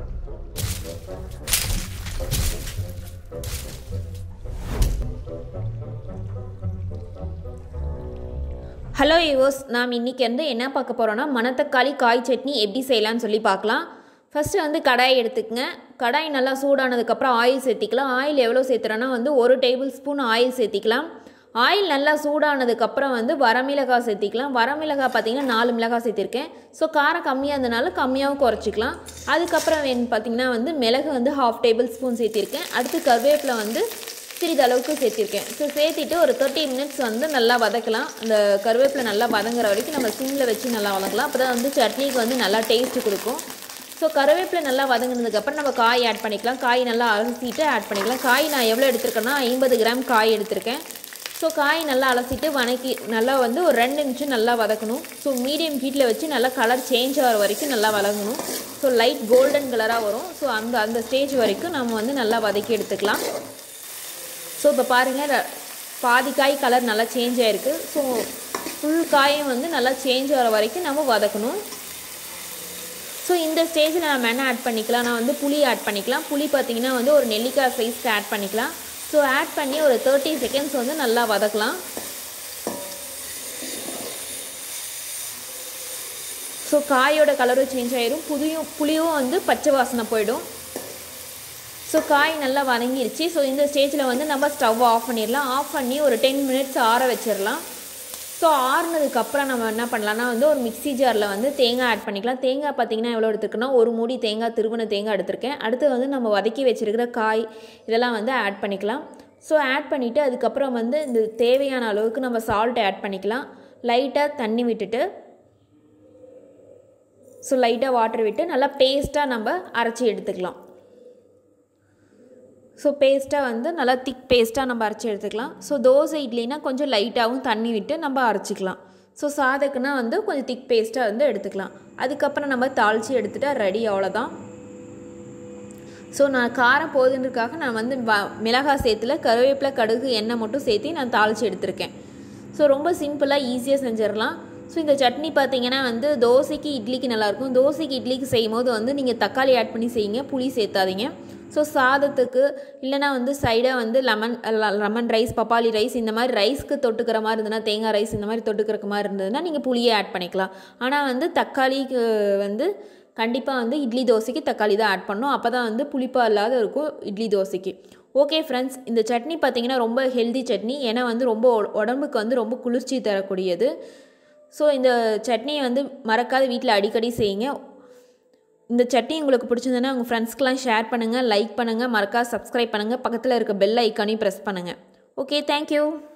hello yours நாம் இன்றைக்கி வந்து என்ன பார்க்க போகிறோன்னா மணத்தக்காளி காய் சட்னி எப்படி செய்யலாம்னு சொல்லி பார்க்கலாம் ஃபஸ்ட்டு வந்து கடாய் எடுத்துக்கங்க கடாய் நல்லா சூடானதுக்கப்புறம் ஆயில் சேர்த்திக்கலாம் ஆயில் எவ்வளோ சேர்த்துறோன்னா வந்து ஒரு டேபிள் ஸ்பூன் ஆயில் சேர்த்திக்கலாம் ஆயில் நல்லா சூடானதுக்கப்புறம் வந்து வரமிளகாய் சேர்த்திக்கலாம் வரமிளகாய் பார்த்தீங்கன்னா நாலு மிளகாய் சேர்த்திருக்கேன் ஸோ காரம் கம்மியாக இருந்தனால கம்மியாகவும் குறைச்சிக்கலாம் அதுக்கப்புறம் வேணும் பார்த்தீங்கன்னா வந்து மிளகு வந்து ஹாஃப் டேபிள் ஸ்பூன் சேர்த்திருக்கேன் அடுத்து கருவேப்பிலை வந்து சிறிதளவுக்கு சேர்த்திருக்கேன் ஸோ சேர்த்திட்டு ஒரு தேர்ட்டி மினிட்ஸ் வந்து நல்லா வதக்கலாம் அந்த கருவேப்பிலை நல்லா வதங்குற வரைக்கும் நம்ம சிம்மில் வச்சு நல்லா வதக்கலாம் அப்போ தான் வந்து சட்னிக்கு வந்து நல்லா டேஸ்ட்டு கொடுக்கும் ஸோ கருவேப்பிலை நல்லா வதங்கினதுக்கப்புறம் நம்ம காய் ஆட் பண்ணிக்கலாம் காய் நல்லா அலசிட்டு ஆட் பண்ணிக்கலாம் காய் நான் எவ்வளோ எடுத்திருக்கேன்னா ஐம்பது கிராம் காய் எடுத்திருக்கேன் ஸோ காய் நல்லா அலசிட்டு வதக்கி நல்லா வந்து ஒரு ரெண்டு நிமிஷம் நல்லா வதக்கணும் ஸோ மீடியம் ஹீட்டில் வச்சு நல்லா கலர் சேஞ்ச் ஆகிற வரைக்கும் நல்லா வதங்கணும் ஸோ லைட் கோல்டன் கலராக வரும் ஸோ அந்த அந்த ஸ்டேஜ் வரைக்கும் நம்ம வந்து நல்லா வதக்கி எடுத்துக்கலாம் ஸோ இப்போ பாருங்கள் பாதி காய் கலர் நல்லா சேஞ்ச் ஆகிருக்கு ஸோ ஃபுல் காயும் வந்து நல்லா சேஞ்ச் ஆகிற வரைக்கும் நம்ம வதக்கணும் ஸோ இந்த ஸ்டேஜில் நம்ம என்ன ஆட் பண்ணிக்கலாம் நான் வந்து புளி ஆட் பண்ணிக்கலாம் புளி பார்த்திங்கன்னா வந்து ஒரு நெல்லிக்காய் சைஸ்க்கு ஆட் பண்ணிக்கலாம் ஸோ ஆட் பண்ணி ஒரு தேர்ட்டி செகண்ட்ஸ் வந்து நல்லா வதக்கலாம் ஸோ காயோட கலரும் சேஞ்ச் ஆயிரும் புதியும் புளியும் வந்து பச்சை வாசனை போயிடும் ஸோ காய் நல்லா வதங்கிருச்சு ஸோ இந்த ஸ்டேஜில் வந்து நம்ம ஸ்டவ் ஆஃப் பண்ணிடலாம் ஆஃப் பண்ணி ஒரு டென் மினிட்ஸ் ஆற வச்சிடலாம் ஸோ ஆறுனதுக்கப்புறம் நம்ம என்ன பண்ணலாம்னா வந்து ஒரு மிக்ஸி ஜாரில் வந்து தேங்காய் ஆட் பண்ணிக்கலாம் தேங்காய் பார்த்திங்கன்னா எவ்வளோ எடுத்துருக்குன்னா ஒரு மூடி தேங்காய் திருவன தேங்காய் எடுத்திருக்கேன் அடுத்து வந்து நம்ம வதக்கி வச்சுருக்கிற காய் இதெல்லாம் வந்து ஆட் பண்ணிக்கலாம் ஸோ ஆட் பண்ணிவிட்டு அதுக்கப்புறம் வந்து இந்த தேவையான அளவுக்கு நம்ம சால்ட் ஆட் பண்ணிக்கலாம் லைட்டாக தண்ணி விட்டுட்டு ஸோ லைட்டாக வாட்டர் விட்டு நல்லா பேஸ்ட்டாக நம்ம அரைச்சி எடுத்துக்கலாம் ஸோ பேஸ்ட்டாக வந்து நல்லா திக் பேஸ்ட்டாக நம்ம அரைச்சி எடுத்துக்கலாம் ஸோ தோசை இட்லினா கொஞ்சம் லைட்டாகவும் தண்ணி விட்டு நம்ம அரைச்சிக்கலாம் ஸோ சாதக்குனா வந்து கொஞ்சம் திக் பேஸ்ட்டாக வந்து எடுத்துக்கலாம் அதுக்கப்புறம் நம்ம தாளித்து எடுத்துகிட்டா ரெடி அவ்வளோதான் ஸோ நான் காரம் போதுன்றதுக்காக நான் வந்து வ மிளகாய் சேர்த்துல கருவேப்பிலை கடுகு எண்ணெய் மட்டும் சேர்த்து நான் தாளித்து எடுத்திருக்கேன் ஸோ ரொம்ப சிம்பிளாக ஈஸியாக செஞ்சிடலாம் ஸோ இந்த சட்னி பார்த்தீங்கன்னா வந்து தோசைக்கு இட்லிக்கு நல்லாயிருக்கும் தோசைக்கு இட்லிக்கு செய்யும் போது வந்து நீங்கள் தக்காளி ஆட் பண்ணி செய்யுங்க புளி சேர்த்தாதீங்க ஸோ சாதத்துக்கு இல்லைனா வந்து சைடாக வந்து லெமன் லெமன் ரைஸ் பப்பாளி ரைஸ் இந்த மாதிரி ரைஸ்க்கு தொட்டுக்கிற மாதிரி இருந்ததுன்னா தேங்காய் ரைஸ் இந்த மாதிரி தொட்டுக்கிற மாதிரி இருந்ததுன்னா நீங்கள் புளியை ஆட் பண்ணிக்கலாம் ஆனால் வந்து தக்காளிக்கு வந்து கண்டிப்பாக வந்து இட்லி தோசைக்கு தக்காளி தான் ஆட் பண்ணணும் அப்போ தான் வந்து புளிப்பாக இல்லாத இருக்கும் இட்லி தோசைக்கு ஓகே ஃப்ரெண்ட்ஸ் இந்த சட்னி பார்த்திங்கன்னா ரொம்ப ஹெல்தி சட்னி ஏன்னா வந்து ரொம்ப உடம்புக்கு வந்து ரொம்ப குளிர்ச்சி தரக்கூடியது ஸோ இந்த சட்னியை வந்து மறக்காத வீட்டில் அடிக்கடி செய்யுங்க இந்த சட்னி உங்களுக்கு பிடிச்சிருந்ததுன்னா உங்கள் ஃப்ரெண்ட்ஸ்க்கெலாம் ஷேர் பண்ணுங்கள் லைக் பண்ணுங்கள் மறக்காத சப்ஸ்கிரைப் பண்ணுங்கள் பக்கத்தில் இருக்க பெல் ஐக்கானையும் ப்ரெஸ் பண்ணுங்கள் ஓகே தேங்க்யூ